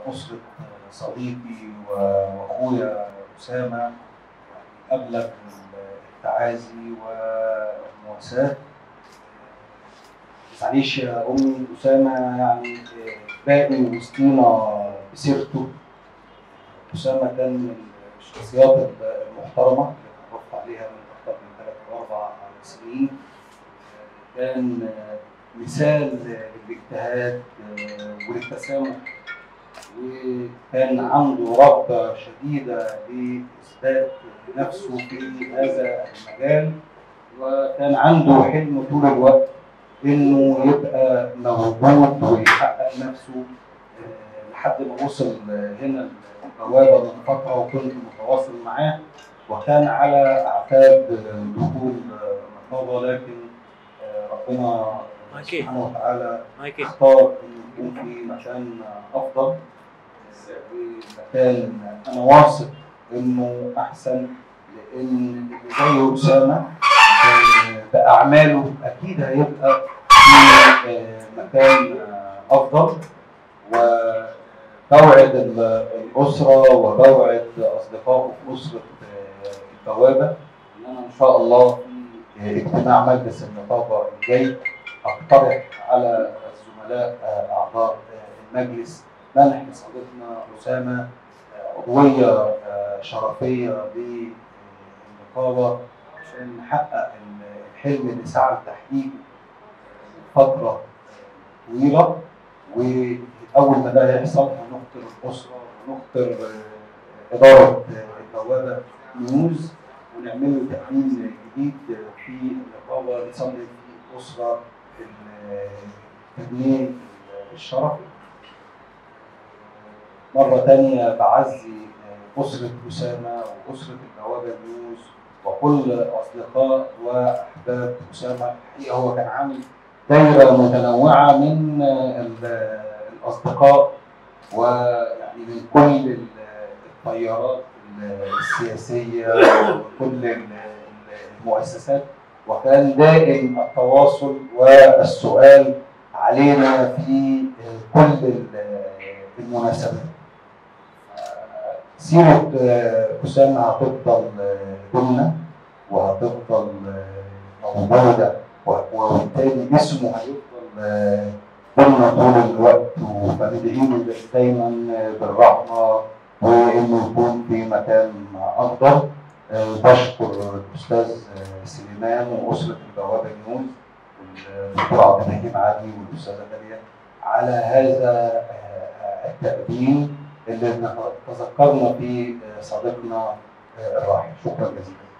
أسرة صديقي وأخويا أسامة أبلغ التعازي والمواساة معلش يا أمي أسامة يعني باقي وسطينا بسيرته أسامة كان من الشخصيات المحترمة اللي اتعرفت عليها من أكثر من ثلاث أو أربع سنين كان مثال للاجتهاد وللتسامح وكان عنده رغبة شديدة لإثبات نفسه في هذا المجال وكان عنده حلم طول الوقت إنه يبقى موجود ويحقق نفسه لحد ما وصل هنا البوابة من فترة وكنت متواصل معاه وكان على أعتاب دخول مطلبة لكن ربنا سبحانه وتعالى اختار انه يكون في مكان افضل مكان انا واثق انه احسن لان اللي زي اسامه باعماله اكيد هيبقى في مكان افضل وبوعد الاسره وبوعد اصدقائه في اسره البوابه ان انا ان شاء الله في اجتماع مجلس النقابه الجاي اقترح على الزملاء اعضاء المجلس منح صديقنا اسامه عضويه شرفيه للنقابه عشان نحقق الحلم اللي سعى لتحقيقه فتره طويله واول ما ده يحصل هنخطر الاسره ونخطر اداره البوابه نيوز ونعمل له تامين جديد في النقابه نصلي فيه اسره التأمين الشرفي مرة تانية بعزي أسرة أسامة وأسرة البوابة نيوز وكل أصدقاء وأحباب أسامة الحقيقة هو كان عامل دايرة متنوعة من الأصدقاء ويعني من كل التيارات السياسية وكل المؤسسات وكان دائم التواصل والسؤال علينا في كل المناسبات. سيرة أسامة هتفضل ضمنا وهتفضل موجودة وبالتالي اسمه هيفضل ضمنا طول الوقت فندعي له دايما بالرحمة وإنه يكون في مكان أفضل. بشكر الاستاذ سليمان واسره البوابه نيوز والدكتور عبد الحكيم علي والاستاذه داليا على هذا التقديم اللي تذكرنا فيه صديقنا الراحل شكرا جزيلا